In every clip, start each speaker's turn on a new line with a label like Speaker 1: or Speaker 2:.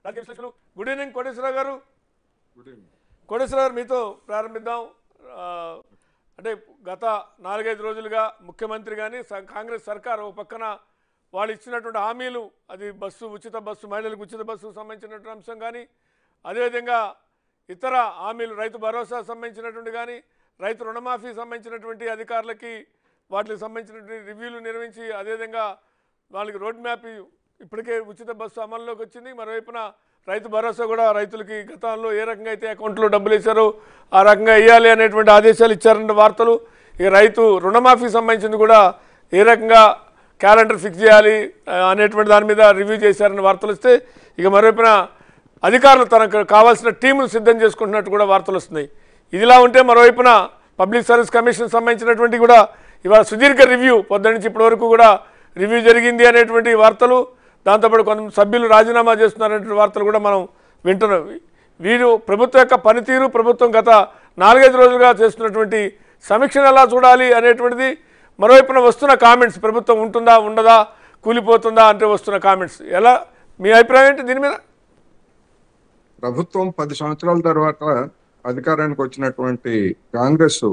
Speaker 1: రాజకీయ విశ్లేషకులు good evening Koteswararao గారు కోటేశ్వరరావు గారు మీతో ప్రారంభిద్దాం ఆ, అంటే గత నాలుగైదు రోజులుగా ముఖ్యమంత్రి కానీ స- కాంగ్రెస్ సర్కార్ ఒక పక్కన వాళ్ళు ఇచ్చినటువంటి హామీలు అది బస్సు ఉచిత బస్సు మహిళలకు ఉచిత బస్సుకు సంబంధించినటువంటి అంశం కానీ అదేవిధంగా ఇతర హామీలు రైతు భరోసా సంబంధించినటువంటి కానీ రైతు రుణమాఫీ సంబంధించినటువంటి అధికారులకి వాటికి సంబంధించినటువంటి రివ్యూలు నిర్వహించి అదేవిధంగా వాళ్ళకి రోడ్ మ్యాప్ ఇప్పటికే ఉచిత బస్సు అమల్లోకి వచ్చింది మరోవైపున రైతు భరోసా కూడా రైతులకి గతంలో ఏ రకంగా అయితే అకౌంట్లో డబ్బులు వేశారో ఆ రకంగా వేయాలి అనేటువంటి ఆదేశాలు ఇచ్చారన్న వార్తలు ఇక రైతు రుణమాఫీ సంబంధించింది కూడా ఏ రకంగా క్యాలెండర్ ఫిక్స్ చేయాలి ఆ, అనేటువంటి దాని మీద రివ్యూ చేశారన్న వార్తలు వస్తే ఇక మరోవైపున అధికారులు తనకు కావాల్సిన టీములు సిద్ధం చేసుకుంటున్నట్టు కూడా వార్తలు వస్తున్నాయి ఇదిలా ఉంటే మరోవైపున పబ్లిక్ సర్వీస్ కమిషన్ సంబంధించినటువంటి కూడా ఇవాళ సుదీర్ఘ రివ్యూ పొద్దు నుంచి ఇప్పటి వరకు కూడా రివ్యూ జరిగింది అనేటువంటి వార్తలు దాంతోపాటు కొంత సభ్యులు రాజీనామా చేస్తున్నారనేటువంటి వార్తలు కూడా మనం వింటున్నాం వీరు ప్రభుత్వం యొక్క పనితీరు ప్రభుత్వం గత నాలుగైదు రోజులుగా చేస్తున్నటువంటి సమీక్షను ఎలా చూడాలి అనేటువంటిది మరోవైపున వస్తున్న కామెంట్స్ ప్రభుత్వం ఉంటుందా ఉండదా కూలిపోతుందా అంటే వస్తున్న కామెంట్స్ ఎలా మీ అభిప్రాయం ఏంటి దీని మీద
Speaker 2: ప్రభుత్వం పది సంవత్సరాల తర్వాత అధికారానికి వచ్చినటువంటి కాంగ్రెస్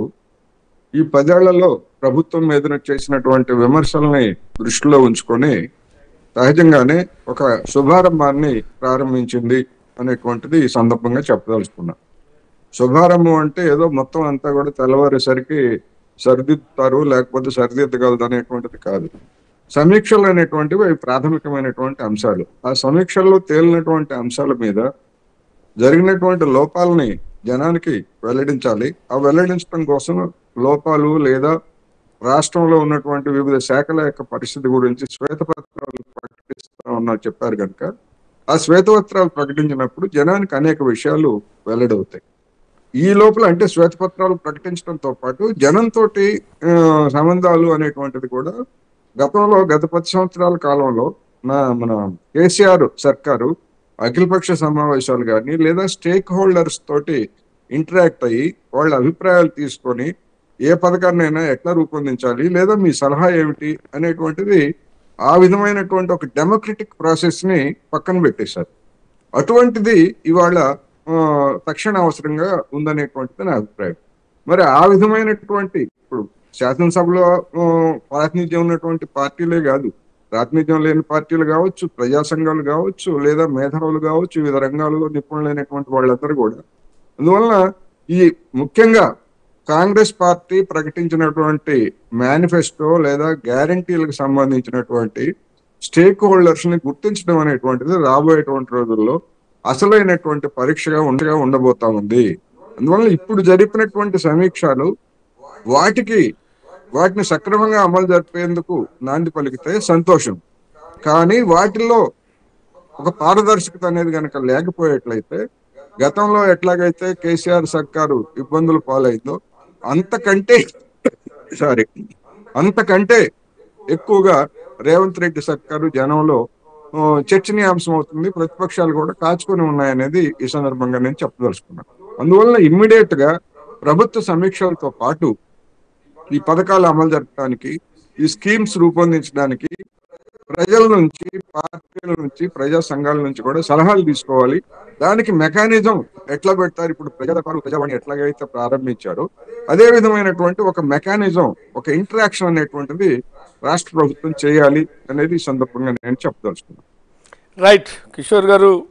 Speaker 2: ఈ పదేళ్లలో ప్రభుత్వం మీద చేసినటువంటి విమర్శల్ని దృష్టిలో ఉంచుకొని సహజంగానే ఒక శుభారంభాన్ని ప్రారంభించింది అనేటువంటిది ఈ సందర్భంగా చెప్పదలుచుకున్నా శుభారంభం అంటే ఏదో మొత్తం అంతా కూడా తెల్లవారేసరికి సరిదిద్దుతారు లేకపోతే సరిదిద్దగలదు అనేటువంటిది కాదు సమీక్షలు అనేటువంటివి అవి ప్రాథమికమైనటువంటి అంశాలు ఆ సమీక్షల్లో తేలినటువంటి అంశాల మీద జరిగినటువంటి లోపాలని జనానికి వెల్లడించాలి ఆ వెల్లడించడం కోసం లోపాలు లేదా రాష్ట్రంలో ఉన్నటువంటి వివిధ శాఖల యొక్క పరిస్థితి గురించి శ్వేతపత్రాలు ప్రకటిస్తా ఉన్నారు చెప్పారు కనుక ఆ శ్వేతపత్రాలు ప్రకటించినప్పుడు జనానికి అనేక విషయాలు వెల్లడవుతాయి ఈ లోపల అంటే శ్వేతపత్రాలు ప్రకటించడంతో పాటు జనంతో సంబంధాలు అనేటువంటిది కూడా గతంలో గత పది సంవత్సరాల కాలంలో నా మన కేసీఆర్ సర్కారు అఖిలపక్ష సమావేశాలు కానీ లేదా స్టేక్ హోల్డర్స్ తోటి ఇంటరాక్ట్ అయ్యి వాళ్ళ అభిప్రాయాలు తీసుకొని ఏ పథకాన్నైనా ఎట్లా రూపొందించాలి లేదా మీ సలహా ఏమిటి అనేటువంటిది ఆ విధమైనటువంటి ఒక డెమోక్రటిక్ ప్రాసెస్ ని పక్కన పెట్టేశారు అటువంటిది ఇవాళ ఆ, తక్షణ అవసరంగా ఉందనేటువంటిది నా అభిప్రాయం మరి ఆ విధమైనటువంటి ఇప్పుడు శాసనసభలో ఆ, ప్రాతినిధ్యం ఉన్నటువంటి పార్టీలే కాదు ప్రాతినిధ్యం లేని పార్టీలు కావచ్చు ప్రజా సంఘాలు కావచ్చు లేదా మేధావులు కావచ్చు వివిధ రంగాల్లో నిపుణులైనటువంటి వాళ్ళందరూ కూడా అందువలన ఈ ముఖ్యంగా కాంగ్రెస్ పార్టీ ప్రకటించినటువంటి మేనిఫెస్టో లేదా గ్యారంటీలకు సంబంధించినటువంటి స్టేక్ హోల్డర్స్ ని గుర్తించడం అనేటువంటిది రాబోయేటువంటి రోజుల్లో అసలైనటువంటి పరీక్షగా ఉండగా ఉండబోతా ఉంది అందువల్ల ఇప్పుడు జరిపినటువంటి సమీక్షలు వాటికి వాటిని సక్రమంగా అమలు జరిపేందుకు నాంది పలికితే సంతోషం కానీ వాటిల్లో ఒక పారదర్శకత అనేది కనుక లేకపోయేట్లయితే గతంలో ఎట్లాగైతే కేసీఆర్ సర్కారు ఇబ్బందులు పాలైందో అంతకంటే సారీ అంతకంటే ఎక్కువగా రేవంత్ రెడ్డి సర్కారు జనంలో ఆ, చర్చనీయాంశం అవుతుంది ప్రతిపక్షాలు కూడా కాచుకొని ఉన్నాయనేది ఈ సందర్భంగా నేను చెప్పదలుచుకున్నాను అందువలన ఇమ్మీడియట్ గా ప్రభుత్వ సమీక్షలతో పాటు ఈ పథకాలు అమలు జరపడానికి ఈ స్కీమ్స్ రూపొందించడానికి ప్రజల నుంచి పార్టీల నుంచి ప్రజా సంఘాల నుంచి కూడా సలహాలు తీసుకోవాలి దానికి మెకానిజం ఎట్లా పెడతారు ఇప్పుడు ప్రజాపాలు ప్రజావాణి ఎట్లాగైతే ప్రారంభించారో అదే విధమైనటువంటి ఒక మెకానిజం ఒక ఇంటరాక్షన్ అనేటువంటిది రాష్ట్ర ప్రభుత్వం చేయాలి అనేది ఈ సందర్భంగా నేను చెప్పదలుచుకున్నాను
Speaker 1: రైట్ కిషోర్ గారు